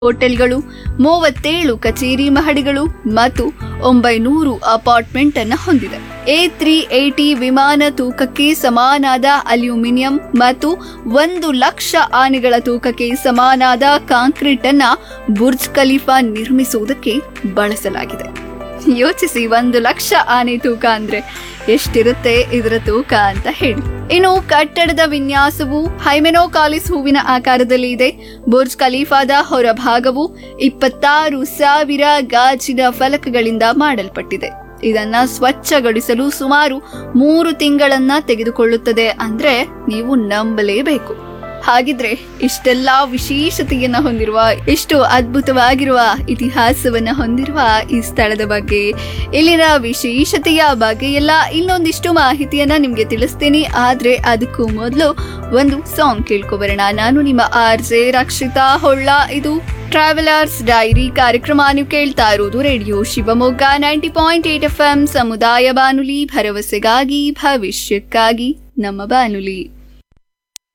ಹೋಟೆಲ್ಗಳು ಮೂವತ್ತೇಳು ಕಚೇರಿ ಮಹಡಿಗಳು ಮತ್ತು ಒಂಬೈನೂರು ಅಪಾರ್ಟ್ಮೆಂಟ್ ಅನ್ನ ಹೊಂದಿದೆ ಎ ತ್ರೀ ಏಟಿ ವಿಮಾನ ತೂಕಕ್ಕೆ ಸಮನಾದ ಅಲ್ಯೂಮಿನಿಯಂ ಮತ್ತು ಒಂದು ಲಕ್ಷ ಆನೆಗಳ ತೂಕಕ್ಕೆ ಸಮನಾದ ಕಾಂಕ್ರೀಟ್ ಅನ್ನ ಬುರ್ಜ್ ಖಲೀಫಾ ನಿರ್ಮಿಸುವುದಕ್ಕೆ ಬಳಸಲಾಗಿದೆ ಯೋಚಿಸಿ ಒಂದು ಲಕ್ಷ ಆನೆ ತೂಕ ಅಂದ್ರೆ ಎಷ್ಟಿರುತ್ತೆ ಇದರ ತೂಕ ಅಂತ ಹೇಳಿ ಇನ್ನು ಕಟ್ಟಡದ ವಿನ್ಯಾಸವು ಹೈಮೆನೋಕಾಲಿಸ್ ಹೂವಿನ ಆಕಾರದಲ್ಲಿ ಇದೆ ಬುರ್ಜ್ ಖಲೀಫಾದ ಹೊರಭಾಗವು ಇಪ್ಪತ್ತಾರು ಸಾವಿರ ಗಾಜಿನ ಫಲಕಗಳಿಂದ ಮಾಡಲ್ಪಟ್ಟಿದೆ ಇದನ್ನ ಸ್ವಚ್ಛಗೊಳಿಸಲು ಸುಮಾರು ಮೂರು ತಿಂಗಳನ್ನ ತೆಗೆದುಕೊಳ್ಳುತ್ತದೆ ಅಂದ್ರೆ ನೀವು ನಂಬಲೇಬೇಕು ಹಾಗಿದ್ರೆ ಇಷ್ಟೆಲ್ಲಾ ವಿಶೇಷತೆಯನ್ನ ಹೊಂದಿರುವ ಇಷ್ಟು ಅದ್ಭುತವಾಗಿರುವ ಇತಿಹಾಸವನ್ನ ಹೊಂದಿರುವ ಈ ಸ್ಥಳದ ಬಗ್ಗೆ ಇಲ್ಲಿನ ವಿಶೇಷತೆಯ ಬಗ್ಗೆ ಎಲ್ಲ ಇನ್ನೊಂದಿಷ್ಟು ಮಾಹಿತಿಯನ್ನ ನಿಮ್ಗೆ ತಿಳಿಸ್ತೇನೆ ಆದ್ರೆ ಅದಕ್ಕೂ ಮೊದಲು ಒಂದು ಸಾಂಗ್ ಕೇಳ್ಕೊಬರೋಣ ನಾನು ನಿಮ್ಮ ಆರ್ ಜೆ ರಕ್ಷಿತಾ ಹೊಳ್ಳ ಇದು ಟ್ರಾವೆಲರ್ಸ್ ಡೈರಿ ಕಾರ್ಯಕ್ರಮ ನೀವು ಕೇಳ್ತಾ ಇರೋದು radio Shivamogga ninety point eight F M ಸಮುದಾಯ ಬಾನುಲಿ ಭರವಸೆಗಾಗಿ ಭವಿಷ್ಯಕ್ಕಾಗಿ ನಮ್ಮ ಬಾನುಲಿ